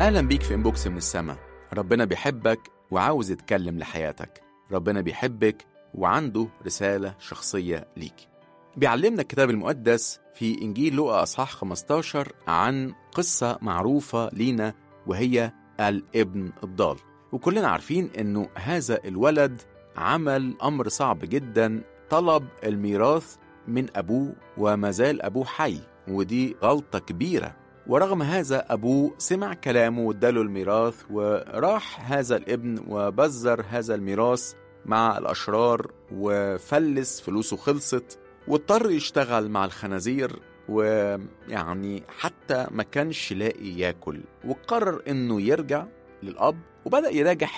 أهلا بيك في إنبوكس من السما ربنا بيحبك وعاوز يتكلم لحياتك ربنا بيحبك وعنده رسالة شخصية ليك بيعلمنا الكتاب المقدس في إنجيل لوقا أصحاح 15 عن قصة معروفة لينا وهي الابن الضال وكلنا عارفين إنه هذا الولد عمل أمر صعب جدا طلب الميراث من أبوه وما زال أبوه حي ودي غلطة كبيرة ورغم هذا أبوه سمع كلامه واداله الميراث وراح هذا الابن وبذر هذا الميراث مع الأشرار وفلس فلوسه خلصت واضطر يشتغل مع الخنازير ويعني حتى ما كانش لاقي ياكل وقرر انه يرجع للأب وبدأ يراجع